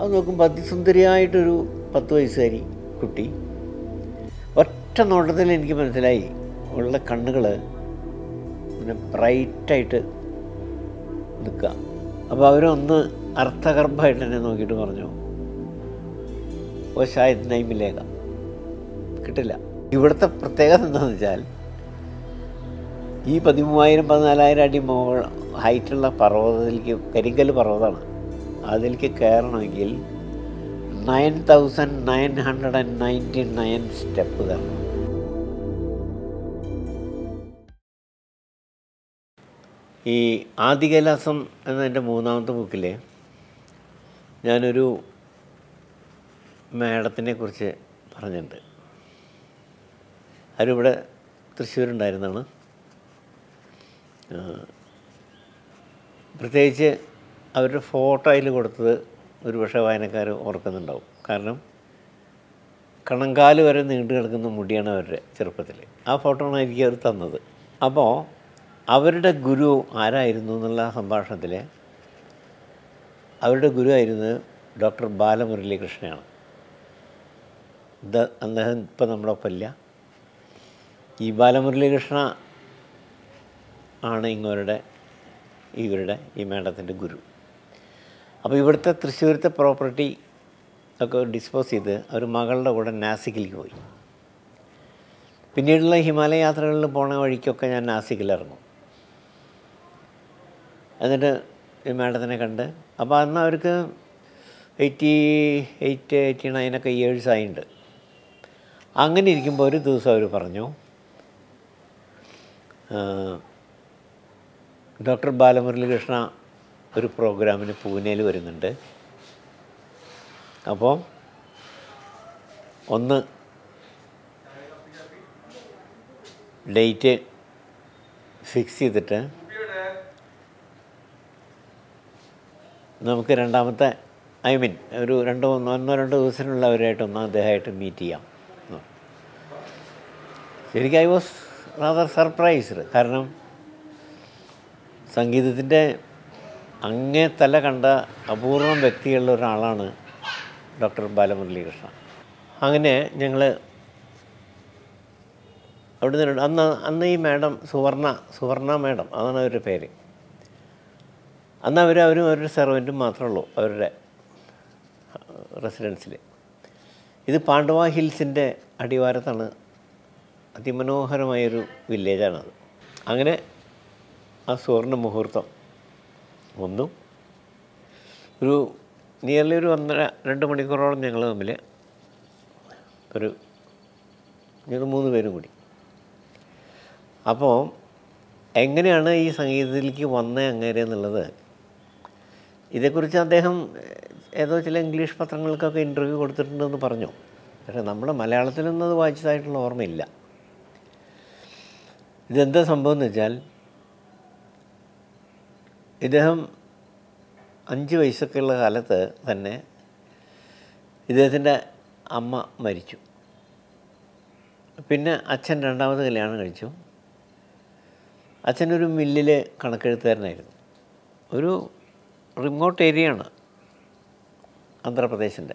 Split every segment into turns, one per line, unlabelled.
അത് നോക്കുമ്പോൾ അതിസുന്ദരിയായിട്ടൊരു പത്ത് വയസ്സുകാരി കുട്ടി ഒറ്റ നോട്ടത്തിൽ എനിക്ക് മനസ്സിലായി ഉള്ള കണ്ണുകൾ പിന്നെ ബ്രൈറ്റായിട്ട് നിൽക്കുക അപ്പോൾ അവരൊന്ന് അർത്ഥഗർഭമായിട്ട് എന്നെ നോക്കിയിട്ട് പറഞ്ഞു ഓ ഷായത് നൈമിലേക കിട്ടില്ല ഇവിടുത്തെ പ്രത്യേകത എന്താണെന്ന് വെച്ചാൽ ഈ പതിമൂവായിരം പതിനാലായിരം അടി മോ ഹൈറ്റുള്ള പർവ്വതത്തിലേക്ക് കരിങ്കൽ പർവ്വതമാണ് അതിലേക്ക് കയറണമെങ്കിൽ nine thousand nine hundred and ninety nine step കയറണം ഈ ആദികൈലാസം എന്ന എൻ്റെ മൂന്നാമത്തെ ബുക്കിൽ ഞാനൊരു മേഡത്തിനെ കുറിച്ച് പറഞ്ഞിട്ടുണ്ട് അവരിവിടെ തൃശ്ശൂരുണ്ടായിരുന്നതാണ് ആ, പ്രത്യേകിച്ച് അവരുടെ ഫോട്ടോ അതിൽ കൊടുത്തത് ഒരുപക്ഷെ വായനക്കാർ ഓർക്കുന്നുണ്ടാവും കാരണം കണങ്കാല് വരെ നീണ്ടു കിടക്കുന്ന മുടിയാണ് അവരുടെ ചെറുപ്പത്തിൽ ആ ഫോട്ടോ ആണ് എനിക്ക് അവർ തന്നത് അപ്പോൾ അവരുടെ ഗുരു ആരായിരുന്നു എന്നുള്ള ആ സംഭാഷണത്തിൽ അവരുടെ ഗുരു ആയിരുന്നത് ഡോക്ടർ ബാലമുരളീകൃഷ്ണനാണ് ഇത് അദ്ദേഹം ഇപ്പം നമ്മുടെ ഒപ്പം ഇല്ല ഈ ബാലമുരളീകൃഷ്ണ ആണ് ഇങ്ങവരുടെ ഇവരുടെ ഈ മേഡത്തിൻ്റെ ഗുരു അപ്പോൾ ഇവിടുത്തെ തൃശ്ശൂരത്തെ പ്രോപ്പർട്ടി ഒക്കെ ഡിസ്പോസ് ചെയ്ത് അവർ മകളുടെ കൂടെ നാസിക്കിലേക്ക് പോയി പിന്നീടുള്ള ഹിമാലയ യാത്രകളിൽ പോണ വഴിക്കൊക്കെ ഞാൻ നാസിക്കിലിറങ്ങും എന്നിട്ട് ഈ മേഡത്തിനെ കണ്ട് അപ്പോൾ അന്ന് അവർക്ക് എയ്റ്റി എയ്റ്റ് എയ്റ്റി നയനൊക്കെ ഇയേഴ്സ് ആയിട്ടുണ്ട് അങ്ങനെ ഇരിക്കുമ്പോൾ ഒരു ദിവസം അവർ പറഞ്ഞു ഡോക്ടർ ബാലമുരളികൃഷ്ണ ഒരു പ്രോഗ്രാമിന് പൂനെയിൽ വരുന്നുണ്ട് അപ്പോൾ ഒന്ന് ഡേറ്റ് ഫിക്സ് ചെയ്തിട്ട് നമുക്ക് രണ്ടാമത്തെ ഐ മീൻ ഒരു രണ്ടോ ഒന്നോ ഒന്നോ രണ്ടോ ദിവസത്തിനുള്ള അവരായിട്ടൊന്ന് അദ്ദേഹമായിട്ട് മീറ്റ് ചെയ്യാം എന്ന് പറഞ്ഞു. ശരിക്കും ഐ വാസ് റാദർ സർപ്രൈസ്ഡ് കാരണം സംഗീതത്തിൻ്റെ അങ്ങേ തല കണ്ട അപൂർവം വ്യക്തികളുടെ ഒരാളാണ് ഡോക്ടർ ബാലമുരളീകൃഷ്ണ അങ്ങനെ ഞങ്ങൾ അവിടെ നിന്ന് അന്ന് അന്ന് ഈ മാഡം സുവർണ സുവർണ മാഡം അതാണ് അവരുടെ പേര് അന്ന് അവർ അവരും അവരുടെ സെർവൻറ്റും മാത്രമേ ഉള്ളൂ അവരുടെ റെസിഡൻസിൽ ഇത് പാണ്ഡവ ഹിൽസിൻ്റെ അടിവാരത്താണ് അതിമനോഹരമായൊരു വില്ലേജാണത് അങ്ങനെ ആ സുവർണ മുഹൂർത്തം ഒന്നും ഒരു നിയർലി ഒരു ഒന്നര രണ്ട് മണിക്കൂറോളം ഞങ്ങൾ തമ്മിൽ ഒരു ഞങ്ങൾ മൂന്ന് പേരും കൂടി അപ്പോൾ എങ്ങനെയാണ് ഈ സംഗീതത്തിലേക്ക് വന്നത് അങ്ങനെ എന്നുള്ളത് ഇതേക്കുറിച്ച് അദ്ദേഹം ഏതോ ചില ഇംഗ്ലീഷ് പത്രങ്ങൾക്കൊക്കെ ഇൻ്റർവ്യൂ കൊടുത്തിട്ടുണ്ടെന്ന് പറഞ്ഞു പക്ഷേ നമ്മുടെ മലയാളത്തിലൊന്നും അത് വായിച്ചതായിട്ടുള്ള ഓർമ്മയില്ല ഇതെന്താ സംഭവം എന്ന് വെച്ചാൽ ഇദ്ദേഹം അഞ്ച് വയസ്സൊക്കെയുള്ള കാലത്ത് തന്നെ ഇദ്ദേഹത്തിൻ്റെ അമ്മ മരിച്ചു പിന്നെ അച്ഛൻ രണ്ടാമത് കല്യാണം കഴിച്ചു അച്ഛനൊരു മില്ലിൽ കണക്കെഴുത്തുകാരനായിരുന്നു ഒരു റിമോട്ട് ഏരിയയാണ് ആന്ധ്രാപ്രദേശിൻ്റെ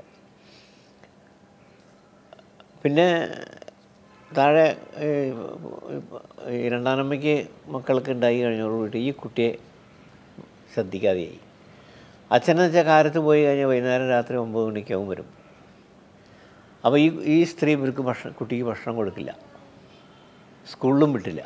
പിന്നെ താഴെ ഈ ഈ രണ്ടാനമ്മയ്ക്ക് മക്കൾക്ക് ഉണ്ടായി കഴിഞ്ഞോടുകൂടി ഈ കുട്ടിയെ ശ്രദ്ധിക്കാതെയായി അച്ഛനെന്ന് വെച്ചാൽ കാലത്ത് പോയി കഴിഞ്ഞാൽ വൈകുന്നേരം രാത്രി ഒമ്പത് മണിക്കാവും വരും അപ്പോൾ ഈ ഈ സ്ത്രീ ഇവർക്ക് ഭക്ഷണം കുട്ടിക്ക് ഭക്ഷണം കൊടുക്കില്ല സ്കൂളിലും വിട്ടില്ല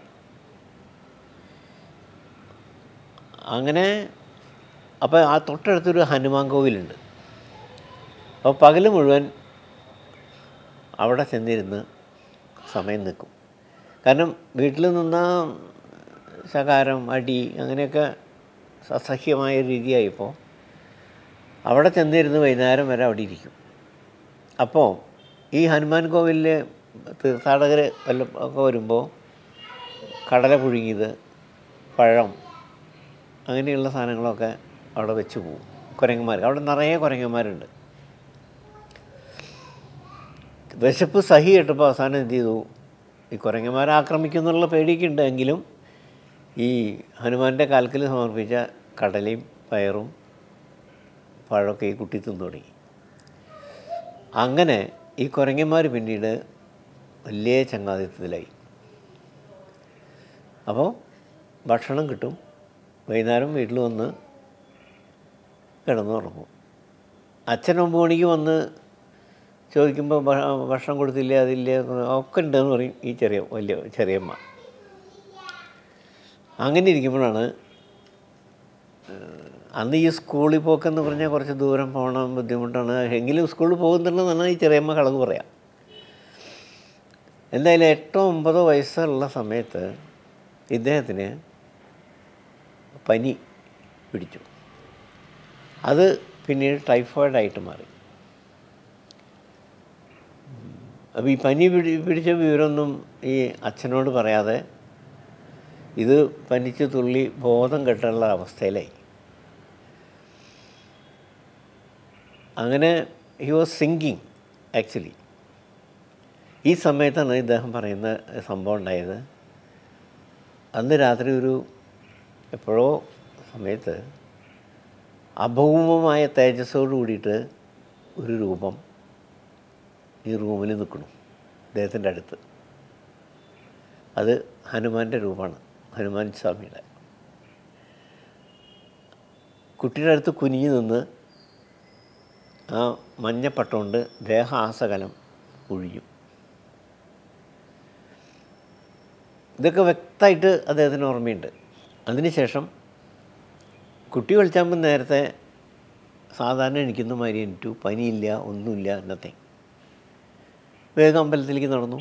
അങ്ങനെ അപ്പോൾ ആ തൊട്ടടുത്തൊരു ഹനുമാൻ കോവിലുണ്ട് അപ്പോൾ പകൽ മുഴുവൻ അവിടെ ചെന്നിരുന്ന് സമയം നിൽക്കും കാരണം വീട്ടിൽ നിന്ന ശകാരം അടി അങ്ങനെയൊക്കെ അസഹ്യമായ രീതിയായപ്പോൾ അവിടെ ചെന്നിരുന്ന് വൈകുന്നേരം വരെ അവിടെ ഇരിക്കും അപ്പോൾ ഈ ഹനുമാൻ കോവിലിൽ തീർത്ഥാടകർ വല്ല ഒക്കെ വരുമ്പോൾ കടല പുഴുങ്ങിയത് പഴം അങ്ങനെയുള്ള സാധനങ്ങളൊക്കെ അവിടെ വെച്ച് പോകും കുരങ്ങന്മാർ അവിടെ നിറയെ കുരങ്ങന്മാരുണ്ട് വിശപ്പ് സഹി കേട്ടപ്പോൾ അവസാനം എന്ത് ചെയ്തു ഈ കുരങ്ങന്മാരെ ആക്രമിക്കുന്നുള്ള പേടിയൊക്കെ ഉണ്ട് എങ്കിലും ഈ ഹനുമാൻ്റെ കാൽക്കൽ സമർപ്പിച്ച കടലയും പയറും പഴമൊക്കെ ഈ കുട്ടി തിന്നു തുടങ്ങി അങ്ങനെ ഈ കുരങ്ങന്മാർ പിന്നീട് വലിയ ചങ്ങാതിത്വത്തിലായി അപ്പോൾ ഭക്ഷണം കിട്ടും വൈകുന്നേരം വീട്ടിൽ വന്ന് കിടന്നുറങ്ങും അച്ഛൻ ഒമ്പത് മണിക്ക് വന്ന് ചോദിക്കുമ്പോൾ ഭ- ഭക്ഷണം കൊടുത്തില്ലേ അതില്ലേ എന്ന് ഒക്കെ ഉണ്ടെന്ന് പറയും ഈ ചെറിയ വലിയ ചെറിയമ്മ അങ്ങനെ ഇരിക്കുമ്പോഴാണ് ഏഹ്, അന്ന് ഈ സ്കൂളിൽ പോക്കെന്ന് പറഞ്ഞാൽ കുറച്ച് ദൂരം പോകണം ബുദ്ധിമുട്ടാണ് എങ്കിലും സ്കൂളിൽ പോകുന്നുണ്ടെന്നാണ് ഈ ചെറിയമ്മ കളവ് പറയാം എന്തായാലും എട്ടോ ഒമ്പതോ വയസ്സുള്ള സമയത്ത് ഇദ്ദേഹത്തിന് പനി പിടിച്ചു അത് പിന്നീട് ടൈഫോയിഡായിട്ട് മാറി അപ്പോൾ ഈ പനി പിടി പിടിച്ച വിവരമൊന്നും ഈ അച്ഛനോട് പറയാതെ ഇത് പനിച്ച് തുള്ളി ബോധം കെട്ടുള്ള അവസ്ഥയിലായി അങ്ങനെ ഹി വാസ് സിങ്കിങ് ആക്ച്വലി ഈ സമയത്താണ് ഇദ്ദേഹം പറയുന്ന സംഭവം ഉണ്ടായത് അന്ന് രാത്രി ഒരു എപ്പോഴോ സമയത്ത് അഭൗമമായ തേജസ്സോട് കൂടിയിട്ട് ഒരു രൂപം ഈ റൂമിൽ നിൽക്കണു അദ്ദേഹത്തിൻ്റെ അടുത്ത് അത് ഹനുമാൻ്റെ രൂപമാണ് ഹനുമാൻ സ്വാമിയുടെ കുട്ടിയുടെ അടുത്ത് കുനിഞ്ഞു നിന്ന് ആ മഞ്ഞപ്പട്ടുകൊണ്ട് ദേഹാസകലം ഒഴിയും ഇതൊക്കെ വ്യക്തമായിട്ട് അദ്ദേഹത്തിന് ഓർമ്മയുണ്ട് അതിനുശേഷം കുട്ടി കളിച്ചാകുമ്പോൾ നേരത്തെ സാധാരണ എണിക്കുന്ന മാതിരി എണിറ്റു പനിയില്ല ഒന്നുമില്ല എന്നത്തെ വേഗം അമ്പലത്തിലേക്ക് നടന്നു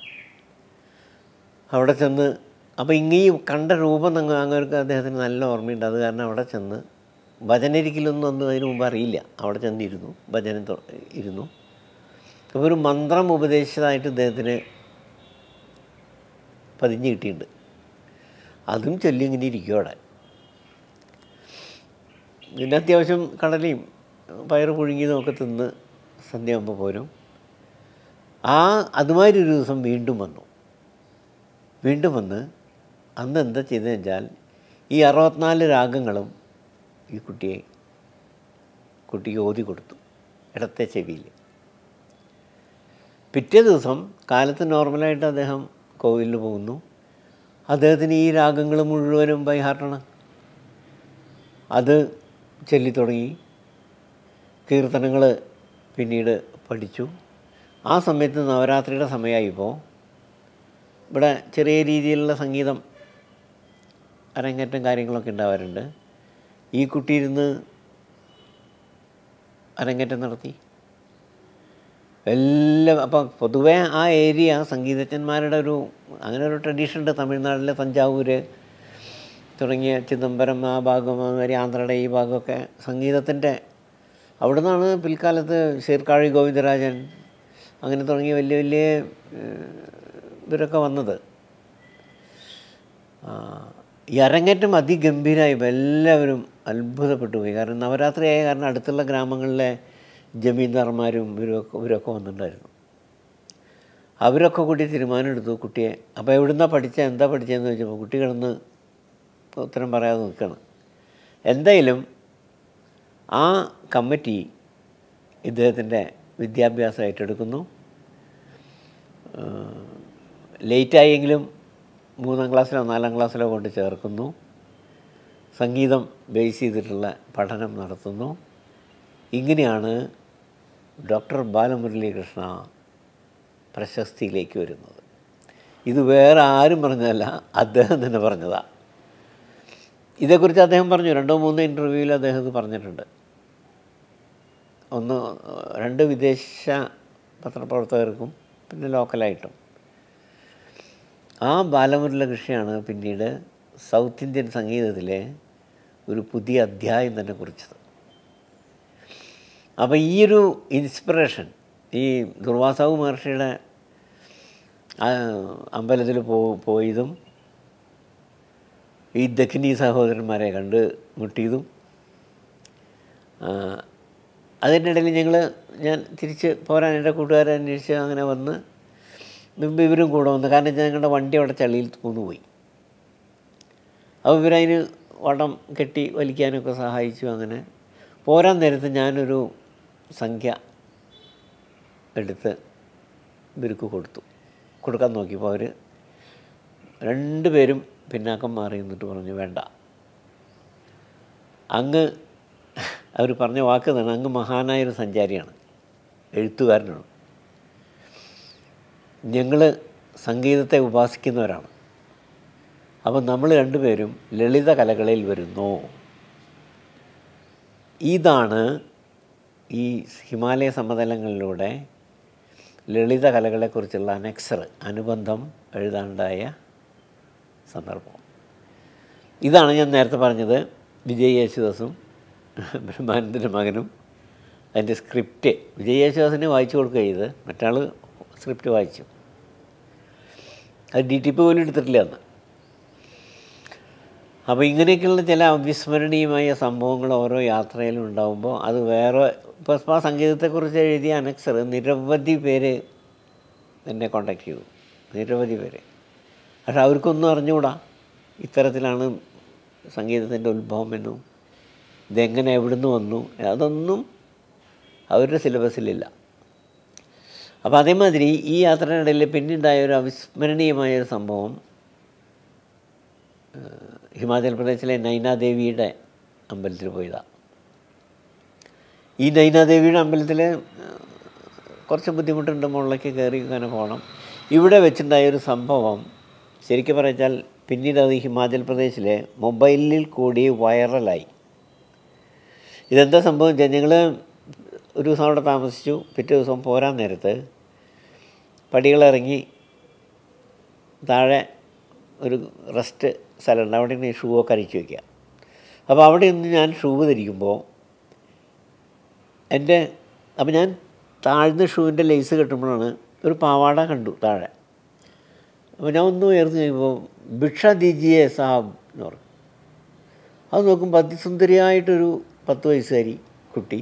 അവിടെ ചെന്ന് അപ്പോൾ ഇങ്ങീ കണ്ട രൂപം അങ്ങ് അങ്ങനെ അദ്ദേഹത്തിന് നല്ല ഓർമ്മയുണ്ട് അത് കാരണം അവിടെ ചെന്ന് ഭജനരിക്കലൊന്നും ഒന്നും അതിന് മുമ്പ് അറിയില്ല അവിടെ ചെന്നിരുന്നു ഭജന തൊ- ഇരുന്നു അപ്പോൾ ഒരു മന്ത്രം ഉപദേശിച്ചതായിട്ട് ഇദ്ദേഹത്തിന് പതിഞ്ഞ് കിട്ടിയിട്ടുണ്ട് അതും ചൊല്ലി ഇങ്ങനെ ഇരിക്കും അവിടെ പിന്നെ അത്യാവശ്യം കടലയും പയറ് പുഴുങ്ങിയതും ഒക്കെ തിന്ന് സന്ധ്യയാകുമ്പോൾ പോരും ആ അതുമാതിരി ഒരു ദിവസം വീണ്ടും വന്നു വീണ്ടും വന്ന് അന്ന് എന്താ ചെയ്തതെന്ന് വെച്ചാൽ ഈ അറുപത്തിനാല് രാഗങ്ങളും ഈ കുട്ടിയെ കുട്ടിക്ക് ഓതി കൊടുത്തു ഇടത്തെ ചെവിയിൽ പിറ്റേ ദിവസം കാലത്ത് നോർമലായിട്ട് അദ്ദേഹം കോവിലിൽ പോകുന്നു അദ്ദേഹത്തിന് ഈ രാഗങ്ങൾ മുഴുവനും ബൈഹാർട്ടാണ് അത് ചൊല്ലിത്തുടങ്ങി കീർത്തനങ്ങൾ പിന്നീട് പഠിച്ചു ആ സമയത്ത് നവരാത്രിയുടെ സമയമായിപ്പോൾ ഇവിടെ ചെറിയ രീതിയിലുള്ള സംഗീതം അരങ്ങേറ്റം കാര്യങ്ങളൊക്കെ ഉണ്ടാവാറുണ്ട് ഈ കുട്ടി ഇരുന്ന് അരങ്ങേറ്റം നടത്തി എല്ലാം അപ്പം പൊതുവേ ആ ഏരിയ സംഗീതജ്ഞന്മാരുടെ ഒരു അങ്ങനെ ഒരു ട്രഡീഷൻ ഉണ്ട് തമിഴ്നാട്ടിലെ തഞ്ചാവൂര് തുടങ്ങിയ ചിദംബരം ആ ഭാഗം അതുമാതിരി ആന്ധ്രയുടെ ഈ ഭാഗമൊക്കെ സംഗീതത്തിൻ്റെ അവിടെ നിന്നാണ് പിൽക്കാലത്ത് ശീർക്കാഴി ഗോവിന്ദരാജൻ അങ്ങനെ തുടങ്ങിയ വലിയ വലിയ ഏഹ്, ഇവരൊക്കെ വന്നത് ആ, ഈ അരങ്ങേറ്റം അതിഗംഭീരമായി എല്ലാവരും അത്ഭുതപ്പെട്ടു പോയി കാരണം നവരാത്രി ആയ കാരണം അടുത്തുള്ള ഗ്രാമങ്ങളിലെ ജമീന്ദാർമാരും ഇവരൊക്കെ ഇവരൊക്കെ വന്നിട്ടുണ്ടായിരുന്നു അവരൊക്കെ കൂടി തീരുമാനമെടുത്തു കുട്ടിയെ അപ്പോൾ എവിടുന്നാണ് പഠിച്ചത് എന്താ പഠിച്ചതെന്ന് ചോദിച്ചപ്പോൾ കുട്ടി കിടന്ന് ഉത്തരം പറയാതെ നിൽക്കണം എന്തായാലും ആ കമ്മിറ്റി ഇദ്ദേഹത്തിൻ്റെ വിദ്യാഭ്യാസം ഏറ്റെടുക്കുന്നു ലേറ്റായെങ്കിലും മൂന്നാം ക്ലാസ്സിലോ നാലാം ക്ലാസ്സിലോ കൊണ്ട് ചേർക്കുന്നു സംഗീതം ബേസ് ചെയ്തിട്ടുള്ള പഠനം നടത്തുന്നു ഇങ്ങനെയാണ് ഡോക്ടർ ബാലമുരളീകൃഷ്ണ പ്രശസ്തിയിലേക്ക് വരുന്നത് ഇത് വേറെ ആരും പറഞ്ഞതല്ല അദ്ദേഹം തന്നെ പറഞ്ഞതാണ് ഇതേക്കുറിച്ച് അദ്ദേഹം പറഞ്ഞു രണ്ടോ മൂന്നോ ഇൻ്റർവ്യൂവിൽ അദ്ദേഹം ഇത് പറഞ്ഞിട്ടുണ്ട് ഒന്ന് രണ്ട് വിദേശ പത്രപ്രവർത്തകർക്കും പിന്നെ ലോക്കലായിട്ടും ആ ബാലമുരള കൃഷിയാണ് പിന്നീട് സൗത്ത് ഇന്ത്യൻ സംഗീതത്തിലെ ഒരു പുതിയ അധ്യായം തന്നെ കുറിച്ചത് അപ്പോൾ ഈ ഒരു ഇൻസ്പിറേഷൻ ഈ ദുർവാസാവു മഹർഷിയുടെ അമ്പലത്തിൽ പോ പോയതും ഈ ദഖിനി സഹോദരന്മാരെ കണ്ട് മുട്ടിയതും ആ, അതിൻ്റെ ഇടയിൽ ഞങ്ങൾ ഞാൻ തിരിച്ച് പോരാൻ എൻ്റെ കൂട്ടുകാരെ അന്വേഷിച്ച് അങ്ങനെ വന്ന് മുമ്പ് ഇവരും കൂടെ വന്നു കാരണം വെച്ചാൽ ഞങ്ങളുടെ വണ്ടി അവിടെ ചളിയിൽ പോയി അപ്പോൾ ഇവരതിന് വടം കെട്ടി വലിക്കാനൊക്കെ സഹായിച്ചു അങ്ങനെ പോരാൻ നേരത്ത് ഞാനൊരു സംഖ്യ എടുത്ത് ഇവർക്ക് കൊടുത്തു കൊടുക്കാൻ നോക്കിയപ്പോൾ അവർ രണ്ടുപേരും പിന്നാക്കം മാറി നിന്നിട്ട് പറഞ്ഞു വേണ്ട അങ്ങ് അവർ പറഞ്ഞ വാക്ക് തന്നെ അങ്ങ് മഹാനായൊരു സഞ്ചാരിയാണ് എഴുത്തുകാരനാണ് ഞങ്ങൾ സംഗീതത്തെ ഉപാസിക്കുന്നവരാണ് അപ്പം നമ്മൾ രണ്ടുപേരും ലളിത കലകളിൽ വരുന്നു ഇതാണ് ഈ ഹിമാലയ സമതലങ്ങളിലൂടെ ലളിത കലകളെക്കുറിച്ചുള്ള അനക്സർ അനുബന്ധം എഴുതാണ്ടായ സന്ദർഭം ഇതാണ് ഞാൻ നേരത്തെ പറഞ്ഞത് വിജയ് യേശുദാസും ബ്രഹ്മാനന്ദൻ്റെ മകനും അതിൻ്റെ സ്ക്രിപ്റ്റ് വിജയ് യേശുദാസിനെ വായിച്ചു കൊടുക്കുക ചെയ്ത് മറ്റാൾ സ്ക്രിപ്റ്റ് വായിച്ചു അത് ഡി ടി പി പോലും എടുത്തിട്ടില്ല അന്ന് അപ്പോൾ ഇങ്ങനെയൊക്കെയുള്ള ചില അവിസ്മരണീയമായ സംഭവങ്ങൾ ഓരോ യാത്രയിലും ഉണ്ടാകുമ്പോൾ അത് വേറെ ഇപ്പോൾ ആ സംഗീതത്തെക്കുറിച്ച് എഴുതിയ അനക്സർ നിരവധി പേര് എന്നെ കോണ്ടാക്ട് ചെയ്തു നിരവധി പേര് പക്ഷെ അവർക്കൊന്നും അറിഞ്ഞുകൂടാ ഇത്തരത്തിലാണ് സംഗീതത്തിൻ്റെ ഉത്ഭവം എന്നും ഇതെങ്ങനെ എവിടുന്ന് വന്നു അതൊന്നും അവരുടെ സിലബസിലില്ല അപ്പോൾ അതേമാതിരി ഈ യാത്രയുടെ പിന്നുണ്ടായ ഒരു അവിസ്മരണീയമായ ഒരു സംഭവം ഏഹ്, ഹിമാചൽ പ്രദേശിലെ നൈനാദേവിയുടെ അമ്പലത്തിൽ പോയതാണ് ഈ നൈനാദേവിയുടെ അമ്പലത്തിൽ കുറച്ച് ബുദ്ധിമുട്ടുണ്ട് മുകളിലേക്ക് കയറി ഇങ്ങനെ പോകണം ഇവിടെ വെച്ചിട്ടുണ്ടായ ഒരു സംഭവം ശരിക്കും പറഞ്ഞാൽ പിന്നീട് അത് ഹിമാചൽ പ്രദേശിലെ മൊബൈലിൽ കൂടി വൈറലായി ഇതെന്താ സംഭവം വെച്ചാൽ ഞങ്ങൾ ഒരു ദിവസം അവിടെ താമസിച്ചു പിറ്റേ ദിവസം പോരാൻ നേരത്ത് പടികളിറങ്ങി താഴെ ഒരു റെസ്റ്റ് സ്ഥലമുണ്ട് അവിടെ നിന്ന് ഷൂ ഒക്കെ അരിച്ചു വയ്ക്കുക അപ്പോൾ അവിടെ നിന്ന് ഞാൻ ഷൂ ധരിക്കുമ്പോൾ എൻ്റെ അപ്പോൾ ഞാൻ താഴ്ന്ന ഷൂവിൻ്റെ ലേസ് കെട്ടുമ്പോഴാണ് ഒരു പാവാട കണ്ടു താഴെ അപ്പോൾ ഞാൻ ഒന്ന് ഉയർന്നു കഴിയുമ്പോൾ ഭിക്ഷ ദീജിയെ സാബ് എന്ന് പറഞ്ഞു അത് നോക്കുമ്പോൾ അതിസുന്ദരിയായിട്ടൊരു പത്ത് വയസ്സുകാരി കുട്ടി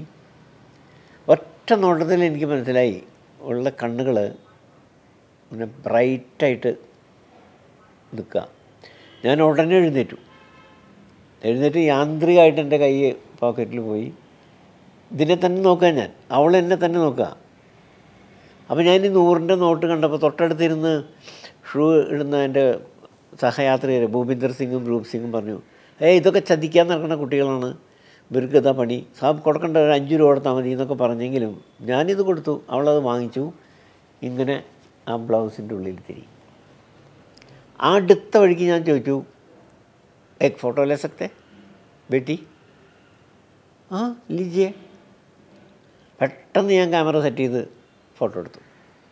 ഒറ്റ നോട്ടത്തിൽ എനിക്ക് മനസ്സിലായി ഉള്ള കണ്ണുകൾ പിന്നെ ബ്രൈറ്റായിട്ട് നിൽക്കുക ഞാൻ ഉടനെ എഴുന്നേറ്റു എഴുന്നേറ്റ് യാന്ത്രികമായിട്ട് എൻ്റെ കൈ പോക്കറ്റിൽ പോയി ഇതിനെ തന്നെ നോക്കാൻ ഞാൻ അവൾ എന്നെ തന്നെ നോക്കുക അപ്പോൾ ഞാൻ ഈ നൂറിൻ്റെ നോട്ട് കണ്ടപ്പോൾ തൊട്ടടുത്തിരുന്ന് ഷൂ ഇടുന്ന എൻ്റെ സഹയാത്രികർ ഭൂപീന്ദർ സിംഗും രൂപ് സിംഗും പറഞ്ഞു ഏയ് ഇതൊക്കെ ചതിക്കാൻ നടക്കുന്ന കുട്ടികളാണ് ഇവർക്ക് ഇതാ പണി സാബ് കൊടുക്കേണ്ട ഒരു അഞ്ച് രൂപ കൊടുത്താൽ മതി എന്നൊക്കെ പറഞ്ഞെങ്കിലും ഞാനിത് കൊടുത്തു അവളത് വാങ്ങിച്ചു ഇങ്ങനെ ആ ബ്ലൗസിൻ്റെ ഉള്ളിൽ തിരി ആ അടുത്ത വഴിക്ക് ഞാൻ ചോദിച്ചു एक फ़ोटो ले सकते बेटी ആ ലിജിയെ പെട്ടെന്ന് ഞാൻ ക്യാമറ സെറ്റ് ചെയ്ത് ഫോട്ടോ എടുത്തു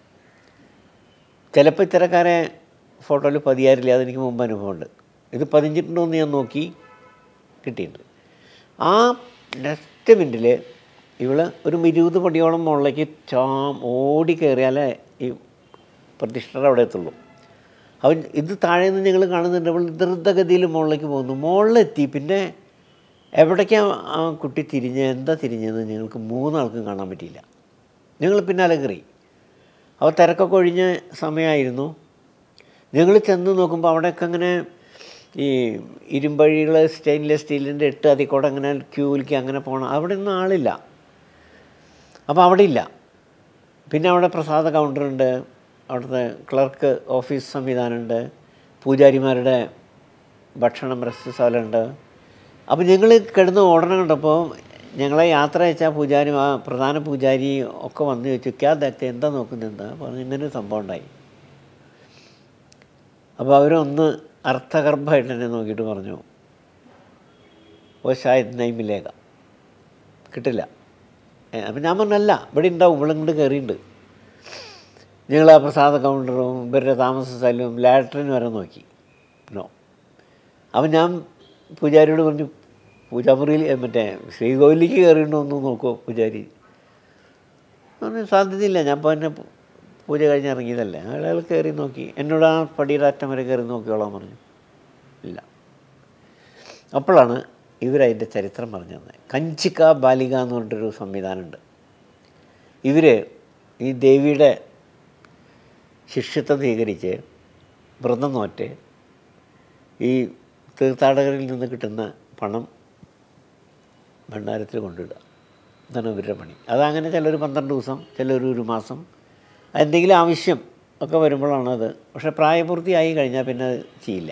ചിലപ്പോൾ ഇത്തരക്കാരെ ഫോട്ടോയിൽ പതിയാറില്ല അതെനിക്ക് മുമ്പ് അനുഭവമുണ്ട് ഇത് പതിഞ്ഞിട്ടുണ്ടോ എന്ന് ഞാൻ നോക്കി കിട്ടിയിട്ടുണ്ട് ആ നെക്സ്റ്റ് മിനിറ്റിൽ ഇവൾ ഒരു ഇരുപത് പടിയോളം മുകളിലേക്ക് ചാം ഓടി കയറിയാലേ ഈ പ്രതിഷ്ഠയുടെ അവിടെ എത്തുള്ളൂ അവൻ ഇത് താഴെ നിന്ന് ഞങ്ങൾ കാണുന്നുണ്ട് അവൾ ദ്രുതഗതിയിൽ മുകളിലേക്ക് പോകുന്നു മുകളിലെത്തി പിന്നെ എവിടേക്കാണ് ആ കുട്ടി തിരിഞ്ഞ് എന്താ തിരിഞ്ഞതെന്ന് ഞങ്ങൾക്ക് മൂന്നാൾക്കും കാണാൻ പറ്റിയില്ല ഞങ്ങൾ പിന്നാലെ കയറി അപ്പോൾ തിരക്കൊക്കെ ഒഴിഞ്ഞ സമയമായിരുന്നു ഞങ്ങൾ ചെന്ന് നോക്കുമ്പോൾ അവിടെയൊക്കെ അങ്ങനെ ഈ ഇരുമ്പഴികൾ സ്റ്റെയിൻലെസ് സ്റ്റീലിൻ്റെ എട്ട് അതിൽ കൂടെ അങ്ങനെ ക്യൂവിലേക്ക് അങ്ങനെ പോകണം അവിടെ ഒന്നും ആളില്ല അപ്പോൾ അവിടെ ഇല്ല പിന്നെ അവിടെ പ്രസാദ കൗണ്ടറുണ്ട് അവിടുത്തെ ക്ലർക്ക് ഓഫീസ് സംവിധാനമുണ്ട് പൂജാരിമാരുടെ ഭക്ഷണം റെസ്റ്റ് സ്ഥലമുണ്ട് അപ്പോൾ ഞങ്ങൾ കിടന്ന് ഓടണം കണ്ടപ്പോൾ ഞങ്ങളെ യാത്ര അയച്ച പൂജാരി ആ പ്രധാന പൂജാരി ഒക്കെ വന്ന് ചോദിച്ചു ക്യാ ദത്തെ എന്താ നോക്കുന്നത് എന്താ പറഞ്ഞു ഇങ്ങനെ ഒരു സംഭവം ഉണ്ടായി അപ്പോൾ അവരൊന്ന് അർത്ഥഗർഭമായിട്ട് എന്നെ നോക്കിയിട്ട് പറഞ്ഞു ഓ ഷായത് നൈമിലേക കിട്ടില്ല ഏ, അപ്പം ഞാൻ പറഞ്ഞല്ല ഇവിടെ ഉണ്ടാവും ഇവിടെ ഇങ്ങോട്ട് കയറിയിട്ടുണ്ട് ഞങ്ങൾ ആ പ്രസാദ കൗണ്ടറും ഇവരുടെ താമസ സ്ഥലവും ലാട്രിൻ വരെ നോക്കി നോ അപ്പം ഞാൻ പൂജാരിയോട് പറഞ്ഞു പൂജാമുറിയിൽ ഏ, മറ്റേ ശ്രീകോവിലേക്ക് കയറിയിട്ടുണ്ടോ ഒന്ന് നോക്കുമോ പൂജാരി പറഞ്ഞു സാധ്യതയില്ല ഞാൻ ഇപ്പോൾ എന്നെ പൂജ കഴിഞ്ഞ് ഇറങ്ങിയതല്ലേ അയാൾ കയറി നോക്കി എന്നോട് ആ പടിയുടെ അറ്റം വരെ കയറി നോക്കിയോളാൻ പറഞ്ഞു ഇല്ല അപ്പോഴാണ് ഇവരതിൻ്റെ ചരിത്രം പറഞ്ഞു തന്നെ കഞ്ചിക്ക ബാലിക എന്ന് പറഞ്ഞിട്ടൊരു സംവിധാനമുണ്ട് ഇവർ ഈ ദേവിയുടെ ശിഷ്യത്വം സ്വീകരിച്ച് വ്രതം നോറ്റ് ഈ തീർത്ഥാടകരിൽ നിന്ന് കിട്ടുന്ന പണം ഭണ്ഡാരത്തിൽ കൊണ്ടിടുക ഇതാണ് ഇവരുടെ പണി അതങ്ങനെ ചിലർ പന്ത്രണ്ട് ദിവസം ചിലർ ഒരു മാസം എന്തെങ്കിലും ആവശ്യം ഒക്കെ വരുമ്പോഴാണ് അത് പക്ഷേ പ്രായപൂർത്തിയായി കഴിഞ്ഞാൽ പിന്നെ അത് ചെയ്യില്ല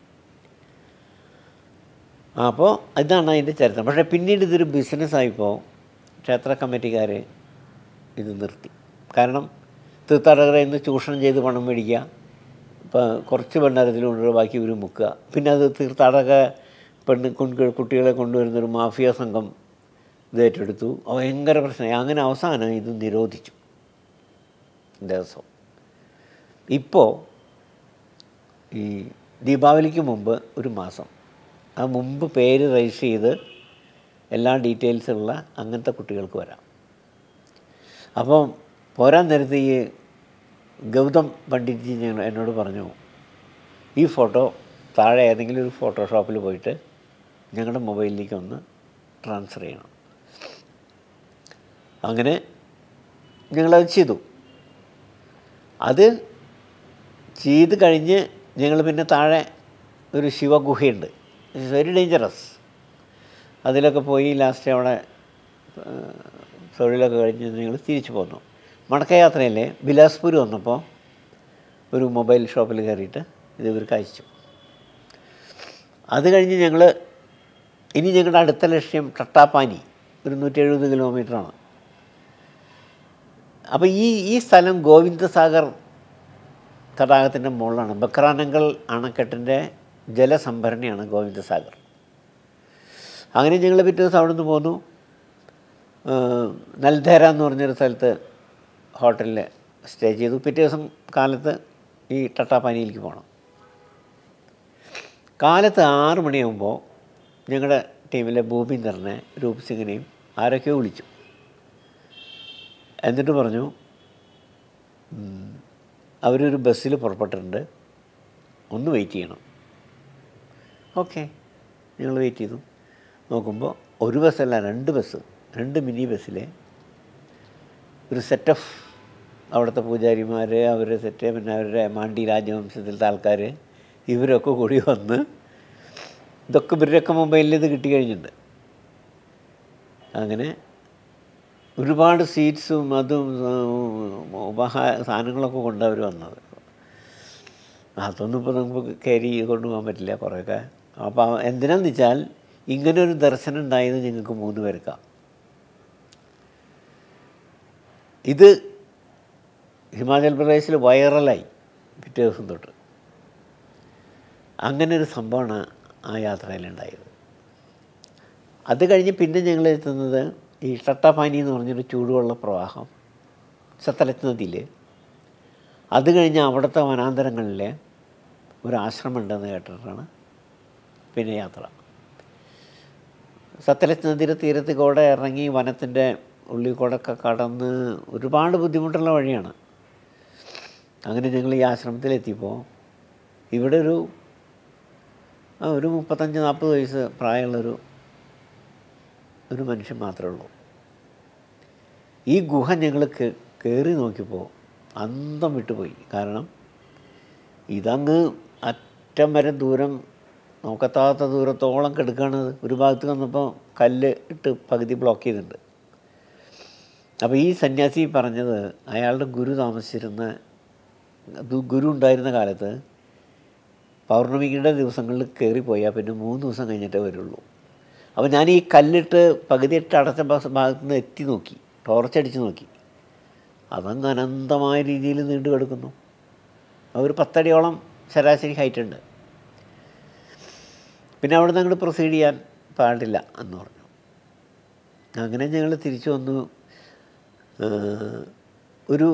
അപ്പോൾ ഇതാണ് അതിൻ്റെ ചരിത്രം പക്ഷേ പിന്നീട് ഇതൊരു ബിസിനസ്സായിപ്പോൾ ക്ഷേത്ര കമ്മിറ്റിക്കാർ ഇത് നിർത്തി കാരണം തീർത്ഥാടകരെ ഇന്ന് ചൂഷണം ചെയ്ത് പണം മേടിക്കുക ഇപ്പോൾ കുറച്ച് ഭണ്ഡാരത്തിലുണ്ട് ബാക്കി ഇവർ മുക്കുക പിന്നെ അത് തീർത്ഥാടക പെണ്ണ് കുൺ- കുട്ടികളെ കൊണ്ടുവരുന്നൊരു മാഫിയ സംഘം ഇത് ഏറ്റെടുത്തു ഭയങ്കര പ്രശ്നമായി അങ്ങനെ അവസാനം ഇത് നിരോധിച്ചു ദേവസ്വം ഇപ്പോൾ ഈ ദീപാവലിക്ക് മുമ്പ് ഒരു മാസം ആ മുമ്പ് പേര് രജിസ്റ്റർ ചെയ്ത് എല്ലാ ഡീറ്റെയിൽസുള്ള അങ്ങനത്തെ കുട്ടികൾക്ക് വരാം അപ്പം പോരാൻ നേരത്ത് ഈ ഗൗതം പണ്ഡിറ്റ്ജി ഞങ്ങൾ എന്നോട് പറഞ്ഞു ഈ ഫോട്ടോ താഴെ ഏതെങ്കിലും ഒരു ഫോട്ടോഷോപ്പിൽ പോയിട്ട് ഞങ്ങളുടെ മൊബൈലിലേക്ക് ഒന്ന് ട്രാൻസ്ഫർ ചെയ്യണം അങ്ങനെ ഞങ്ങളത് ചെയ്തു അത് ചെയ്ത് കഴിഞ്ഞ് ഞങ്ങൾ പിന്നെ താഴെ ഒരു ശിവഗുഹയുണ്ട് ഇറ്റ്സ് വെരി ഡേഞ്ചറസ് അതിലൊക്കെ പോയി ലാസ്റ്റ് അവിടെ ആ, തൊഴിലൊക്കെ കഴിഞ്ഞ് ഞങ്ങൾ തിരിച്ചു പോന്നു മടക്കയാത്രയിൽ ബിലാസ്പൂർ വന്നപ്പോൾ ഒരു മൊബൈൽ ഷോപ്പിൽ കയറിയിട്ട് ഇത് ഇവർക്ക് അയച്ചു അത് കഴിഞ്ഞ് ഞങ്ങൾ ഇനി ഞങ്ങളുടെ അടുത്ത ലക്ഷ്യം ടട്ടാപ്പാനി ഒരു നൂറ്റി എഴുപത് കിലോമീറ്ററാണ് അപ്പോൾ ഈ ഈ സ്ഥലം ഗോവിന്ദസാഗർ തടാകത്തിൻ്റെ മുകളിലാണ് ബക്രാനങ്കൽ അണക്കെട്ടിൻ്റെ ജലസംഭരണിയാണ് ഗോവിന്ദസാഗർ അങ്ങനെ ഞങ്ങൾ പിറ്റേ ദിവസം അവിടെ നിന്ന് പോന്നു ഏഹ് നൽധേര എന്ന് പറഞ്ഞൊരു സ്ഥലത്ത് ഹോട്ടലിൽ സ്റ്റേ ചെയ്തു പിറ്റേ ദിവസം കാലത്ത് ഈ ടട്ടാപ്പാനിയിലേക്ക് പോകണം കാലത്ത് ആറ് മണിയാകുമ്പോൾ ഞങ്ങളുടെ ടീമിലെ ഭൂപീന്ദറിനെ രൂപ് സിംഗിനെയും ആരൊക്കെയോ വിളിച്ചു എന്നിട്ട് പറഞ്ഞു ഉം, അവരൊരു ബസ്സിൽ പുറപ്പെട്ടിട്ടുണ്ട് ഒന്ന് വെയിറ്റ് ചെയ്യണം ഓക്കെ ഞങ്ങൾ വെയിറ്റ് ചെയ്തു നോക്കുമ്പോൾ ഒരു ബസ്സല്ല രണ്ട് ബസ് രണ്ട് മിനി ബസ്സിലെ ഒരു സെറ്റ് ഓഫ് അവിടുത്തെ പൂജാരിമാർ അവരുടെ സെറ്റ് പിന്നെ അവരുടെ മാണ്ടി രാജവംശത്തിലത്തെ ആൾക്കാർ ഇവരൊക്കെ കൂടി വന്ന് ഇതൊക്കെ ഇവരുടെയൊക്കെ മൊബൈലിൽ ഇത് കിട്ടി കഴിഞ്ഞിട്ടുണ്ട് അങ്ങനെ ഒരുപാട് സീറ്റ്സും അതും ഉം, ഉപഹാ സാധനങ്ങളൊക്കെ കൊണ്ട് അവർ വന്നത് അതൊന്നും ഇപ്പോൾ നമുക്ക് ക്യാരി ചെയ്ത് കൊണ്ടുപോകാൻ പറ്റില്ല കുറേയൊക്കെ അപ്പോൾ എന്തിനാന്ന് വെച്ചാൽ ഇങ്ങനെ ഒരു ദർശനം ഉണ്ടായത് ഞങ്ങൾക്ക് മൂന്ന് പേർക്കാം ഇത് ഹിമാചൽ പ്രദേശിൽ വൈറലായി പിറ്റേ ദിവസം തൊട്ട് അങ്ങനെ ഒരു സംഭവമാണ് ആ യാത്രയിലുണ്ടായത് അത് കഴിഞ്ഞ് പിന്നെ ഞങ്ങൾ എത്തുന്നത് ഈ ടട്ടാപാനി എന്ന് പറഞ്ഞൊരു ചൂടുവെള്ള പ്രവാഹം സത്തലത്ത് നദിയിൽ അത് കഴിഞ്ഞ് അവിടുത്തെ വനാന്തരങ്ങളിൽ ഒരു ആശ്രമം ഉണ്ടെന്ന് കേട്ടിട്ടാണ് പിന്നെ യാത്ര സത്തലത്ത് നദിയുടെ തീരത്ത് കൂടെ ഇറങ്ങി വനത്തിൻ്റെ ഉള്ളിൽ കൂടെ ഒക്കെ കടന്ന് ഒരുപാട് ബുദ്ധിമുട്ടുള്ള വഴിയാണ് അങ്ങനെ ഞങ്ങൾ ഈ ആശ്രമത്തിലെത്തിയപ്പോൾ ഇവിടെ ഒരു ആ, ഒരു മുപ്പത്തഞ്ച് നാൽപ്പത് വയസ്സ് പ്രായമുള്ളൊരു ഒരു മനുഷ്യൻ മാത്രമേ ഉള്ളൂ ഈ ഗുഹ ഞങ്ങൾ കയറി നോക്കിയപ്പോൾ അന്തം വിട്ടുപോയി കാരണം ഇതങ്ങ് അറ്റം വരെ ദൂരം നോക്കത്താത്ത ദൂരത്തോളം കിടക്കുകയാണ് ഒരു ഭാഗത്ത് വന്നപ്പോൾ കല്ല് ഇട്ട് പകുതി ബ്ലോക്ക് ചെയ്തിട്ടുണ്ട് അപ്പോൾ ഈ സന്യാസി പറഞ്ഞത് അയാളുടെ ഗുരു താമസിച്ചിരുന്ന ദു- ഗുരു ഉണ്ടായിരുന്ന കാലത്ത് പൗർണമിയുടെ ദിവസങ്ങളിൽ കയറിപ്പോയാൽ പിന്നെ മൂന്ന് ദിവസം കഴിഞ്ഞിട്ടേ വരുള്ളൂ അപ്പോൾ ഞാൻ ഈ കല്ലിട്ട് പകുതിയിട്ട് അടച്ച ബസ് ഭാഗത്ത് നിന്ന് എത്തി നോക്കി ടോർച്ചടിച്ച് നോക്കി അതങ്ങ് അനന്തമായ രീതിയിൽ നീണ്ടു കിടക്കുന്നു അത് ഒരു പത്തടിയോളം ശരാശരി ഹൈറ്റ് ഉണ്ട് പിന്നെ അവിടെ നിന്ന് അങ്ങോട്ട് പ്രൊസീഡ് ചെയ്യാൻ പാടില്ല എന്ന് പറഞ്ഞു അങ്ങനെ ഞങ്ങൾ തിരിച്ചു വന്നു ഏഹ്, ഒരു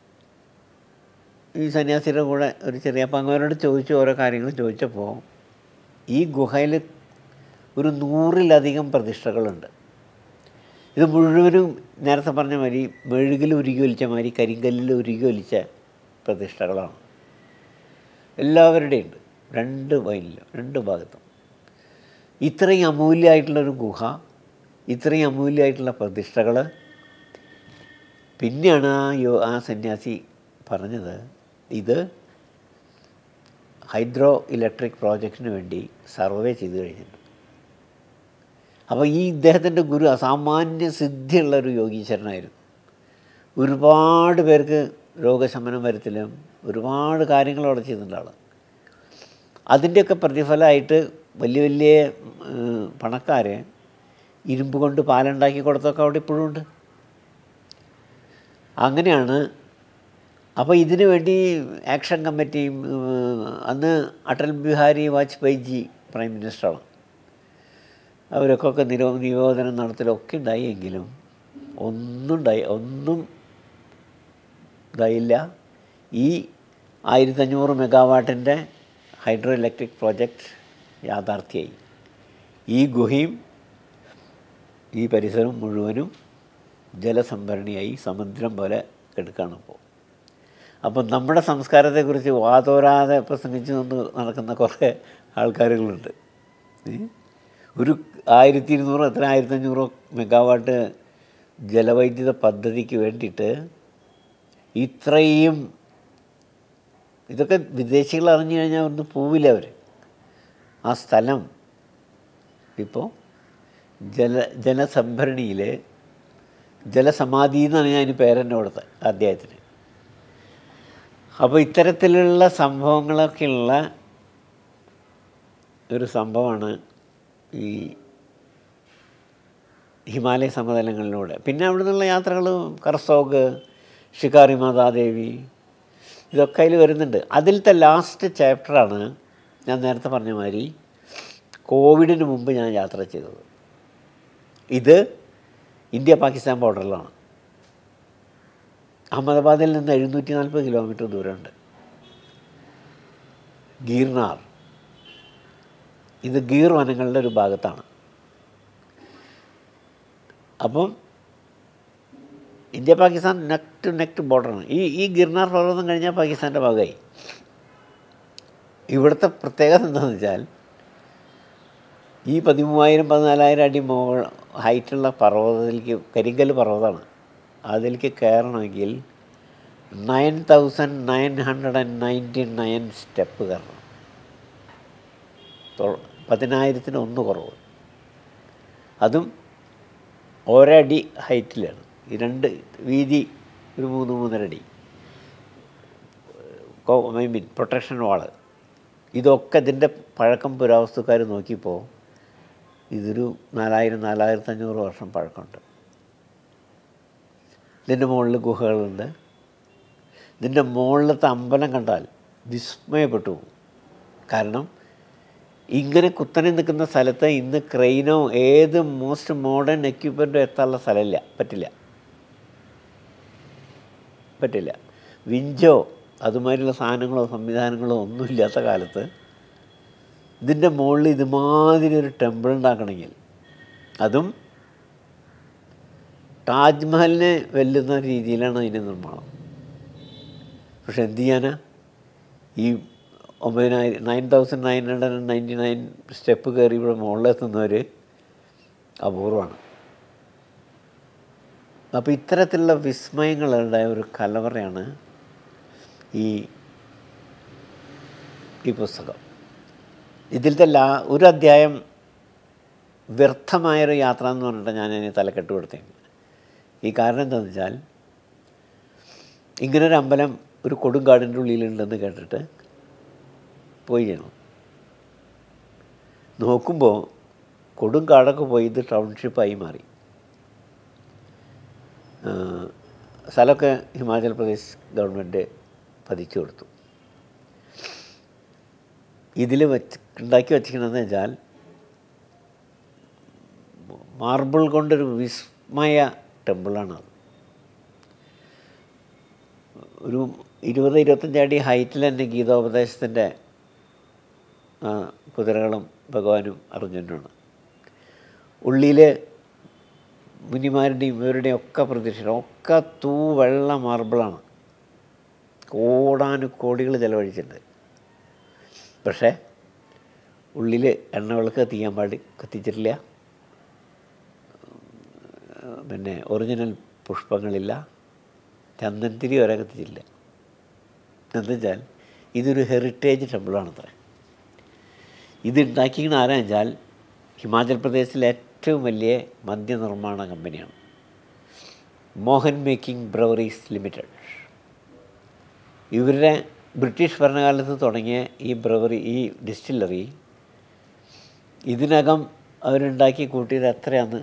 ഈ സന്യാസിയുടെ കൂടെ ഒരു ചെറിയ അപ്പം അങ്ങവരോട് ചോദിച്ചു ഓരോ കാര്യങ്ങൾ ചോദിച്ചപ്പോൾ ഈ ഗുഹയിൽ ഒരു നൂറിലധികം പ്രതിഷ്ഠകളുണ്ട് ഇത് മുഴുവനും നേരത്തെ പറഞ്ഞ മാതിരി മെഴുകിൽ ഉരുകി ഒലിച്ച മാതിരി കരിങ്കല്ലിൽ ഉരുകി ഒലിച്ച പ്രതിഷ്ഠകളാണ് എല്ലാവരുടെയും ഉണ്ട് രണ്ട് വയലിലും രണ്ട് ഭാഗത്തും ഇത്രയും അമൂല്യമായിട്ടുള്ളൊരു ഗുഹ ഇത്രയും അമൂല്യമായിട്ടുള്ള പ്രതിഷ്ഠകൾ പിന്നെയാണ് ആ യോ ആ സന്യാസി പറഞ്ഞത് ഇത് ഹൈഡ്രോ ഇലക്ട്രിക് പ്രോജക്റ്റിന് വേണ്ടി സർവേ ചെയ്ത് കഴിഞ്ഞിട്ടുണ്ട് അപ്പോൾ ഈ ഇദ്ദേഹത്തിൻ്റെ ഗുരു അസാമാന്യ സിദ്ധിയുള്ള ഒരു യോഗീശ്വരനായിരുന്നു ഒരുപാട് പേർക്ക് രോഗശമനം വരുത്തലും ഒരുപാട് കാര്യങ്ങൾ അവിടെ ചെയ്യുന്നുണ്ട് ആൾ അതിൻ്റെയൊക്കെ പ്രതിഫലമായിട്ട് വലിയ വലിയ ഏഹ്, പണക്കാരെ ഇരുമ്പ് കൊണ്ട് പാലുണ്ടാക്കി കൊടുത്തൊക്കെ അവിടെ ഇപ്പോഴും ഉണ്ട് അങ്ങനെയാണ് അപ്പോൾ ഇതിനു വേണ്ടി ആക്ഷൻ കമ്മിറ്റിയും ഏഹ്, അന്ന് അടൽ ബിഹാരി വാജ്പേയി ജി പ്രൈം മിനിസ്റ്ററാണ് അവരൊക്കെ നിരോ നിരോധനം നടത്തലൊക്കെ ഉണ്ടായെങ്കിലും ഒന്നും ഉണ്ടായി ഒന്നും ഇതായില്ല ഈ ആയിരത്തഞ്ഞൂറ് മെഗാവാട്ടിൻ്റെ ഹൈഡ്രോ ഇലക്ട്രിക് പ്രോജക്റ്റ് യാഥാർത്ഥ്യമായി ഈ ഗുഹയും ഈ പരിസരം മുഴുവനും ജലസംഭരണിയായി സമുദ്രം പോലെ കിടക്കുകയാണ് ഇപ്പോൾ അപ്പം നമ്മുടെ സംസ്കാരത്തെക്കുറിച്ച് വാതോരാതെ പ്രസംഗിച്ച് കൊണ്ട് നടക്കുന്ന കുറേ ആൾക്കാരുകളുണ്ട് ഏ? ഒരു ആയിരത്തി ഇരുന്നൂറോ എത്ര ആയിരത്തഞ്ഞൂറോ മെഗാവാട്ട് ജലവൈദ്യുത പദ്ധതിക്ക് വേണ്ടിയിട്ട് ഇത്രയും ഇതൊക്കെ വിദേശികൾ അറിഞ്ഞു കഴിഞ്ഞാൽ ഒന്ന് പോവില്ല അവർ ആ സ്ഥലം ഇപ്പോൾ ജല ജലസംഭരണിയിൽ ജലസമാധി എന്നാണ് ഞാൻ അതിന് പേരെന്നെ കൊടുത്തത് അദ്ദേഹത്തിന് അപ്പോൾ ഇത്തരത്തിലുള്ള സംഭവങ്ങളൊക്കെയുള്ള ഒരു സംഭവമാണ് ഈ ഹിമാലയ സമതലങ്ങളിലൂടെ പിന്നെ അവിടെ നിന്നുള്ള യാത്രകൾ കർസോഗ് ഷിക്കാരി മാതാദേവി ഇതൊക്കെ അതിൽ വരുന്നുണ്ട് അതിലത്തെ ലാസ്റ്റ് ചാപ്റ്ററാണ് ഞാൻ നേരത്തെ പറഞ്ഞ മാതിരി കോവിഡിന് മുമ്പ് ഞാൻ യാത്ര ചെയ്തത് ഇത് ഇന്ത്യ പാകിസ്ഥാൻ ബോർഡറിലാണ് അഹമ്മദാബാദിൽ നിന്ന് എഴുന്നൂറ്റി നാൽപ്പത് കിലോമീറ്റർ ദൂരമുണ്ട് ഗീർനാർ ഇത് ഗീർ വനങ്ങളുടെ ഒരു ഭാഗത്താണ് അപ്പം India Pakistan neck to neck ബോർഡറാണ് ഈ ഈ ഗിർനാർ പർവ്വതം കഴിഞ്ഞാൽ പാകിസ്ഥാൻ്റെ ഭാഗമായി ഇവിടുത്തെ പ്രത്യേകത എന്താണെന്ന് വെച്ചാൽ ഈ പതിമൂവായിരം പതിനാലായിരം അടി മുകൾ ഹൈറ്റുള്ള പർവ്വതത്തിലേക്ക് കരിങ്കൽ പർവ്വതമാണ് അതിലേക്ക് കയറണമെങ്കിൽ nine thousand nine hundred and ninety nine step കയറണം തൊ- പതിനായിരത്തിന് ഒന്ന് കുറവ് അതും ഒരടി ഹൈറ്റിലാണ് ഈ രണ്ട് വീതി ഒരു മൂന്ന് മൂന്നര അടി ഐ മീൻ പ്രൊട്ടക്ഷൻ വാള് ഇതൊക്കെ ഇതിൻ്റെ പഴക്കം പുരാവസ്തുക്കാർ നോക്കിയപ്പോൾ ഇതൊരു നാലായിരം നാലായിരത്തഞ്ഞൂറ് വർഷം പഴക്കമുണ്ട് ഇതിൻ്റെ മുകളിൽ ഗുഹകളുണ്ട് ഇതിൻ്റെ മുകളിലത്തെ അമ്പലം കണ്ടാൽ വിസ്മയപ്പെട്ടു പോകും കാരണം ഇങ്ങനെ കുത്തനെ നിൽക്കുന്ന സ്ഥലത്ത് ഇന്ന് ക്രെയിനോ ഏത് മോസ്റ്റ് മോഡേൺ എക്യുപ്മെൻറ്റോ എത്താനുള്ള സ്ഥലമില്ല പറ്റില്ല പറ്റില്ല വിഞ്ചോ അതുമാതിരിയുള്ള സാധനങ്ങളോ സംവിധാനങ്ങളോ ഒന്നുമില്ലാത്ത കാലത്ത് ഇതിൻ്റെ മുകളിൽ ഇതുമാതിരി ഒരു ടെമ്പിൾ ഉണ്ടാക്കണമെങ്കിൽ അതും താജ്മഹലിനെ വെല്ലുന്ന രീതിയിലാണ് അതിൻ്റെ നിർമ്മാണം പക്ഷെ എന്ത് ചെയ്യാനാ ഈ ഒമ്പതിനായിരം nine thousand nine hundred and ninety nine step കയറി ഇവിടെ മുകളിലെത്തുന്നവർ അപൂർവമാണ് അപ്പോൾ ഇത്തരത്തിലുള്ള വിസ്മയങ്ങളുണ്ടായ ഒരു കലവറയാണ് ഈ ഈ പുസ്തകം ഇതിലത്തെ ലാ ഒരു അധ്യായം വ്യർത്ഥമായൊരു യാത്ര എന്ന് പറഞ്ഞിട്ട് ഞാൻ അതിന് തലക്കെട്ട് കൊടുത്തേക്കുന്നത് ഈ കാരണം എന്താണെന്ന് വെച്ചാൽ ഇങ്ങനൊരു അമ്പലം ഒരു കൊടുങ്കാടിൻ്റെ ഉള്ളിലുണ്ടെന്ന് കേട്ടിട്ട് പോയി ചെയ്യണം നോക്കുമ്പോൾ കൊടുങ്കാടൊക്കെ പോയി ഇത് ടൗൺഷിപ്പായി മാറി ആ, സ്ഥലമൊക്കെ ഹിമാചൽ പ്രദേശ് ഗവൺമെൻറ് പതിച്ചു കൊടുത്തു ഇതിൽ വെച്ച് ഉണ്ടാക്കി വച്ചിരിക്കണമെന്ന് വെച്ചാൽ മാർബിൾ കൊണ്ടൊരു വിസ്മയ ടെമ്പിളാണത് ഒരു ഇരുപത് ഇരുപത്തഞ്ച് അടി ഹൈറ്റിൽ തന്നെ ഗീതോപദേശത്തിൻ്റെ ആ, കുതിരകളും ഭഗവാനും അർജുനനുമാണ് ഉള്ളിൽ മുനിമാരുടെയും ഇവരുടെയും ഒക്കെ പ്രതീക്ഷ ഒക്കെ തൂ വെള്ള മാർബിളാണ് കോടാനുകോടികൾ ചിലവഴിച്ചിട്ടുണ്ട് പക്ഷേ ഉള്ളിൽ എണ്ണവിളക്ക് കത്തിക്കാൻ പാടി കത്തിച്ചിട്ടില്ല പിന്നെ ഒറിജിനൽ പുഷ്പങ്ങളില്ല ചന്ദനത്തിരി വരെ കത്തിച്ചില്ല എന്നുവെച്ചാൽ ഇതൊരു ഹെറിറ്റേജ് ടെമ്പിളാണത്രേ ഇത് ഉണ്ടാക്കിയിരിക്കുന്ന ആരാ വെച്ചാൽ ഹിമാചൽ പ്രദേശിലെ ഏറ്റവും വലിയ മദ്യനിർമ്മാണ കമ്പനിയാണ് മോഹൻ മേക്കിംഗ് ബ്രവറീസ് ലിമിറ്റഡ് ഇവരുടെ ബ്രിട്ടീഷ് ഭരണകാലത്ത് തുടങ്ങിയ ഈ ബ്രവറി ഈ ഡിസ്റ്റിലറി ഇതിനകം അവരുണ്ടാക്കി കൂട്ടിയത് എത്രയാന്ന്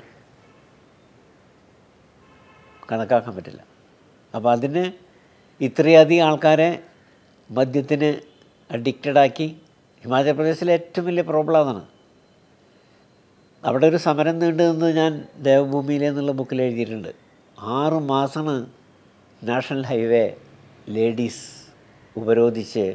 കണക്കാക്കാൻ പറ്റില്ല അപ്പോൾ അതിന് ഇത്രയധികം ആൾക്കാരെ മദ്യത്തിന് അഡിക്റ്റഡാക്കി ഹിമാചൽ പ്രദേശിലെ ഏറ്റവും വലിയ പ്രോബ്ലം അതാണ് അവിടെ ഒരു സമരം നീണ്ടു നിന്ന് ഞാൻ ദേവഭൂമിയിലെ എന്നുള്ള ബുക്കിൽ എഴുതിയിട്ടുണ്ട് ആറ് മാസമാണ് നാഷണൽ ഹൈവേ ലേഡീസ് ഉപരോധിച്ച്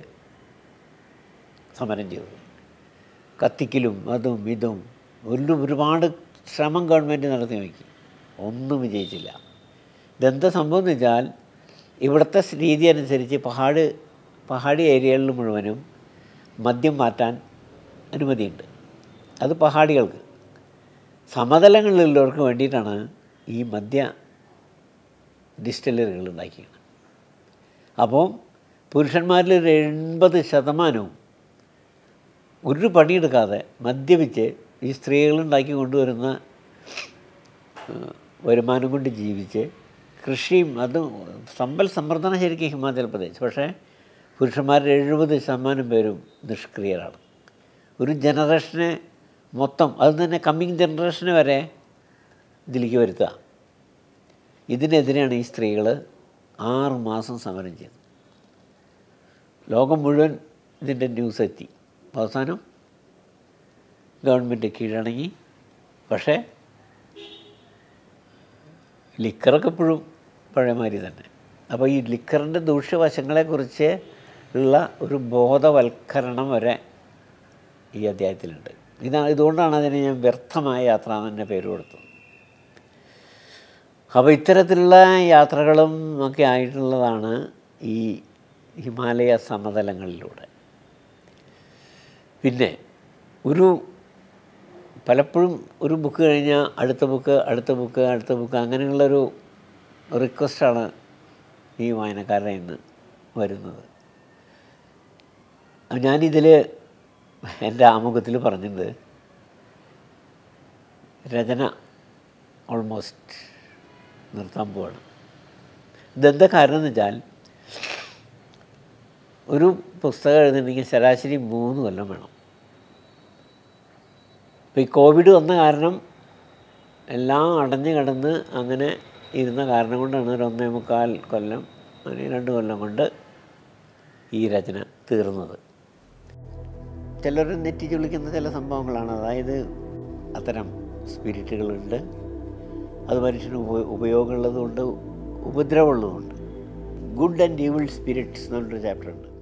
സമരം ചെയ്തത് കത്തിക്കലും അതും ഇതും ഒരു ഒരുപാട് ശ്രമം ഗവൺമെൻറ് നടത്തി നോക്കി ഒന്നും വിജയിച്ചില്ല ഇതെന്താ സംഭവം എന്ന് വെച്ചാൽ ഇവിടുത്തെ രീതി അനുസരിച്ച് പഹാട് പഹാടി ഏരിയകളിൽ മുഴുവനും മദ്യം മാറ്റാൻ അനുമതിയുണ്ട് അത് പഹാടികൾക്ക് സമതലങ്ങളിലുള്ളവർക്ക് വേണ്ടിയിട്ടാണ് ഈ മദ്യ ഡിസ്റ്റിലറികൾ ഉണ്ടാക്കിയത് അപ്പോൾ പുരുഷന്മാരിൽ ഒരു എൺപത് ശതമാനവും ഒരു പണിയെടുക്കാതെ മദ്യപിച്ച് ഈ സ്ത്രീകൾ ഉണ്ടാക്കി കൊണ്ടുവരുന്ന ഏഹ്, വരുമാനം കൊണ്ട് ജീവിച്ച് കൃഷിയും അതും സമ്പൽ സമൃദ്ധന ശരിക്കും ഹിമാചൽ പ്രദേശ് പക്ഷേ പുരുഷന്മാരുടെ എഴുപത് ശതമാനം പേരും നിഷ്ക്രിയരാണ് ഒരു ജനറേഷനെ മൊത്തം അത് തന്നെ കമ്മിങ് ജനറേഷന് വരെ ഇതിലേക്ക് വരുത്തുക ഇതിനെതിരെയാണ് ഈ സ്ത്രീകൾ ആറ് മാസം സമരം ചെയ്തത് ലോകം മുഴുവൻ ഇതിൻ്റെ ന്യൂസ് എത്തി അവസാനം ഗവൺമെൻറ് കീഴടങ്ങി പക്ഷേ ലിക്കറൊക്കെ ഇപ്പോഴും പഴയമാതിരി തന്നെ അപ്പോൾ ഈ ലിക്കറിൻ്റെ ദൂഷ്യവശങ്ങളെക്കുറിച്ച് ഉള്ള ഒരു ബോധവൽക്കരണം വരെ ഈ അധ്യായത്തിലുണ്ട് ഇതാണ് ഇതുകൊണ്ടാണ് അതിന് ഞാൻ വ്യർത്ഥമായ യാത്ര എന്ന് തന്നെ പേര് കൊടുത്തത് അപ്പോൾ ഇത്തരത്തിലുള്ള യാത്രകളും ഒക്കെ ആയിട്ടുള്ളതാണ് ഈ ഹിമാലയ സമതലങ്ങളിലൂടെ പിന്നെ ഒരു പലപ്പോഴും ഒരു ബുക്ക് കഴിഞ്ഞാൽ അടുത്ത ബുക്ക് അടുത്ത ബുക്ക് അടുത്ത ബുക്ക് അങ്ങനെയുള്ളൊരു റിക്വസ്റ്റാണ് ഈ വായനക്കാരുടെ ഇന്ന് വരുന്നത് അപ്പോൾ ഞാനിതിൽ എൻ്റെ ആമുഖത്തിൽ പറഞ്ഞത് രചന ഓൾമോസ്റ്റ് നിർത്താൻ പോവാണ് ഇതെന്താ കാരണം എന്ന് വെച്ചാൽ ഒരു പുസ്തകം എഴുതണമെങ്കിൽ ശരാശരി മൂന്ന് കൊല്ലം വേണം ഇപ്പോൾ ഈ കോവിഡ് വന്ന കാരണം എല്ലാം അടഞ്ഞു കിടന്ന് അങ്ങനെ ഇരുന്ന കാരണം കൊണ്ടാണ് ഒരു ഒന്നേ മുക്കാൽ കൊല്ലം അല്ലെങ്കിൽ രണ്ട് കൊല്ലം കൊണ്ട് ഈ രചന തീർന്നത് ചിലർ നെറ്റിച്ച് വിളിക്കുന്ന ചില സംഭവങ്ങളാണ് അതായത് അത്തരം സ്പിരിറ്റുകളുണ്ട് അത് മനുഷ്യന് ഉപ ഉപയോഗമുള്ളതുകൊണ്ട് ഉപദ്രവമുള്ളതുകൊണ്ട് ഗുഡ് ആൻഡ് ഈവിൾ സ്പിരിറ്റ്സ് എന്ന് പറഞ്ഞൊരു ചാപ്റ്റർ ഉണ്ട്